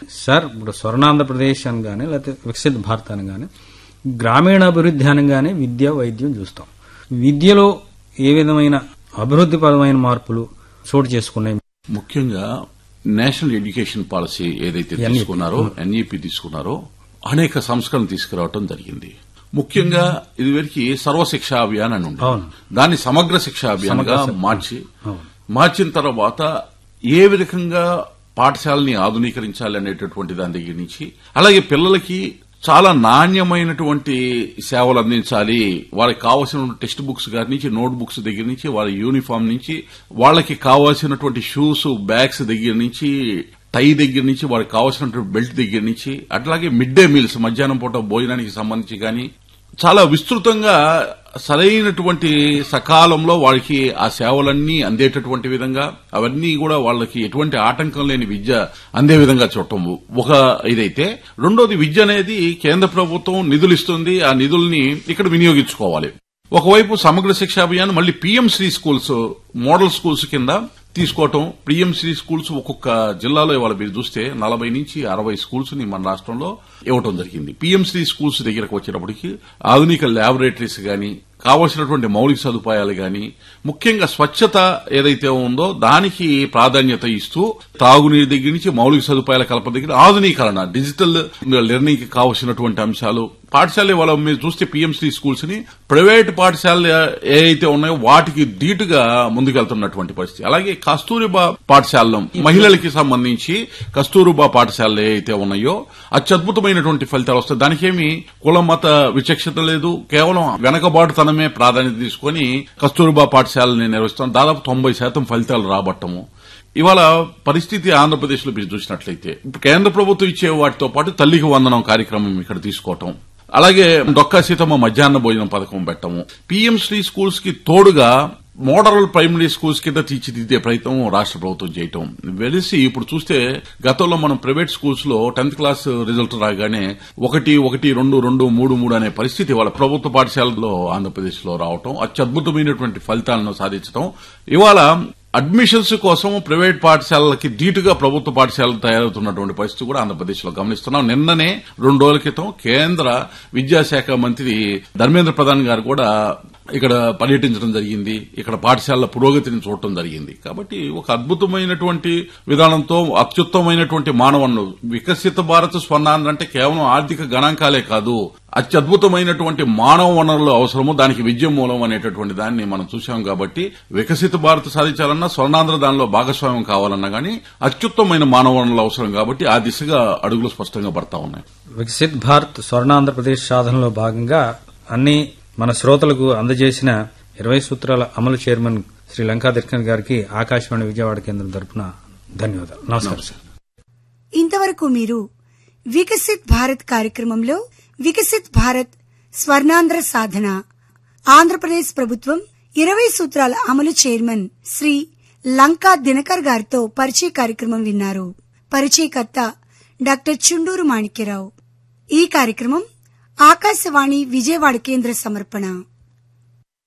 Sir ఇప్పుడు స్వర్ణాంధ్రప్రదేశ్ అనగానే లేకపోతే వికసిత భారత్ అనగానే గ్రామీణాభివృద్ధి అనగానే విద్య వైద్యం చూస్తాం విద్యలో ఏ విధమైన అభివృద్ధిపరమైన మార్పులు చోటు చేసుకున్నాయి ముఖ్యంగా నేషనల్ ఎడ్యుకేషన్ పాలసీ ఏదైతే తీసుకున్నారో ఎన్ఈపి తీసుకున్నారో అనేక సంస్కరణలు తీసుకురావటం జరిగింది ముఖ్యంగా ఇదివరకు సర్వశిక్ష అభియాన్ అని ఉంది అవును. దాన్ని సమగ్ర శిక్ష అభియాన్ గా మార్చి మార్చిన తర్వాత ఏ విధంగా పాఠశాలని ఆధునీకరించాలి అనేటటువంటి దాని దగ్గర నుంచి అలాగే పిల్లలకి చాలా నాణ్యమైనటువంటి సేవలు అందించాలి వాళ్ళకి కావాల్సిన టెక్స్ట్ బుక్స్ గారి నుంచి నోట్ బుక్స్ దగ్గర నుంచి వాళ్ళ యూనిఫామ్ నుంచి వాళ్ళకి కావాల్సినటువంటి షూస్ బ్యాగ్స్ దగ్గర నుంచి టై దగ్గర నుంచి వాళ్ళకి కావాల్సినటువంటి బెల్ట్ దగ్గర నుంచి అట్లాగే మిడ్ డే మీల్స్ మధ్యాహ్నం పూట భోజనానికి సంబంధించి కానీ చాలా విస్తృతంగా సరైనటువంటి సకాలంలో వాళ్ళకి ఆ సేవలన్నీ అందేటటువంటి విధంగా అవన్నీ కూడా వాళ్ళకి ఎటువంటి ఆటంకం లేని విద్య అందే విధంగా చూడటం ఒక ఇదైతే రెండోది విద్య అనేది కేంద్ర ప్రభుత్వం నిధులు ఇస్తుంది ఆ నిధుల్ని ఇక్కడ వినియోగించుకోవాలి ఒకవైపు సమగ్ర శిక్ష అభియాన్ మళ్ళీ PM Shri schools model schools కింద తీసుకోవటం పిఎం శ్రీ స్కూల్స్ ఒక్కొక్క జిల్లాలో ఇవాళ మీరు చూస్తే నలభై నుంచి అరవై స్కూల్స్ ని మన రాష్ట్రంలో ఇవ్వటం జరిగింది పిఎం శ్రీ స్కూల్స్ దగ్గరకు వచ్చేటప్పటికి ఆధునిక ల్యాబొరేటరీస్ గాని కావలసినటువంటి మౌలిక సదుపాయాలు గాని ముఖ్యంగా స్వచ్ఛత ఏదైతే ఉందో దానికి ప్రాధాన్యత ఇస్తూ తాగునీరు దగ్గర నుంచి మౌలిక సదుపాయాల కల్పన దగ్గర ఆధునీకరణ డిజిటల్ లెర్నింగ్ కి కావలసినటువంటి అంశాలు పాఠశాల వాళ్ళ మీరు చూస్తే పిఎంసీ స్కూల్స్ ని ప్రైవేట్ పాఠశాలలు ఏవైతే ఉన్నాయో వాటికి ధీటుగా ముందుకెళ్తున్నటువంటి పరిస్థితి అలాగే కస్తూరిబా పాఠశాలలో మహిళలకి సంబంధించి కస్తూరిబా పాఠశాలలు ఏవైతే ఉన్నాయో అత్యద్భుతమైనటువంటి ఫలితాలు వస్తాయి దానికేమి కుల మత విచక్షత లేదు కేవలం వెనకబాటుతనమే ప్రాధాన్యత తీసుకొని కస్తూరిబా పాఠశాలని నిర్వహిస్తాం దాదాపు తొంభై శాతం ఫలితాలు రాబట్టము ఇవాళ పరిస్థితి ఆంధ్రప్రదేశ్ లో మీరు చూసినట్లయితే కేంద్ర ప్రభుత్వం ఇచ్చే వాటితో పాటు తల్లికి వందనం కార్యక్రమం ఇక్కడ తీసుకోవటం అలాగే డొక్కా సీతమ్మ మధ్యాహ్న భోజనం పథకం పెట్టము పిఎం శ్రీ స్కూల్స్ కి తోడుగా మోడల్ ప్రైమరీ స్కూల్స్ కింద తీర్చిదిద్దే ప్రయత్నం రాష్ట్ర ప్రభుత్వం చేయటం వెలిసి ఇప్పుడు చూస్తే గతంలో మనం ప్రైవేట్ స్కూల్స్ లో టెన్త్ క్లాస్ రిజల్ట్ రాగానే ఒకటి ఒకటి రెండు రెండు మూడు మూడు అనే పరిస్థితి వాళ్ళ ప్రభుత్వ పాఠశాలలో ఆంధ్రప్రదేశ్ లో రావటం అత్యద్భుతమైనటువంటి ఫలితాలను సాధించడం ఇవాళ అడ్మిషన్స్ కోసం ప్రైవేట్ పాఠశాలలకి ధీటుగా ప్రభుత్వ పాఠశాలలు తయారవుతున్నటువంటి పరిస్థితి కూడా ఆంధ్రప్రదేశ్ లో గమనిస్తున్నాం నిన్ననే రెండు రోజుల క్రితం కేంద్ర విద్యాశాఖ మంత్రి ధర్మేంద్ర ప్రధాన్ గారు కూడా ఇక్కడ పర్యటించడం జరిగింది ఇక్కడ పాఠశాలల పురోగతిని చూడటం జరిగింది కాబట్టి ఒక అద్భుతమైనటువంటి విధానంతో అత్యుత్తమైనటువంటి మానవన్ను వికసిత భారత్ స్వర్ణాంధ్ర అంటే కేవలం ఆర్థిక గణాంకాలే కాదు అత్యద్భుతమైనటువంటి మానవ వనరులు అవసరము దానికి విద్య మూలం అనేటటువంటి దాన్ని మనం చూశాం కాబట్టి వికసిత భారత్ సాధించాలన్నా స్వర్ణాంధ్ర దానిలో భాగస్వామ్యం కావాలన్నా గానీ అత్యుత్తమైన మానవ వనరులు అవసరం కాబట్టి ఆ దిశగా అడుగులు స్పష్టంగా పడతా ఉన్నాయి వికసిత్ భారత్ స్వర్ణాంధ్రప్రదేశ్ సాధనలో భాగంగా అన్ని మన శ్రోతలకు అందజేసిన ఇరవై సూత్రాల అమలు చైర్మన్ శ్రీ లంకా దిర్కన్ గారికి ఆకాశవాణి విజయవాడ కేంద్రం తరపున ధన్యవాదాలు నమస్కారం సార్ ఇంతవరకు మీరు వికసిత్ భారత్ కార్యక్రమంలో వికసిత్ భారత్ స్వర్ణాంధ్ర సాధన ఆంధ్రప్రదేశ్ ప్రభుత్వం ఇరవై సూత్రాల అమలు చైర్మన్ శ్రీ లంకా దినకర్ గారితో పరిచయ కార్యక్రమం విన్నారు పరిచయకర్త డాక్టర్ చుండూరు మాణిక్యరావు ఈ కార్యక్రమం ఆకాశవాణి విజయవాడ కేంద్ర సమర్పణ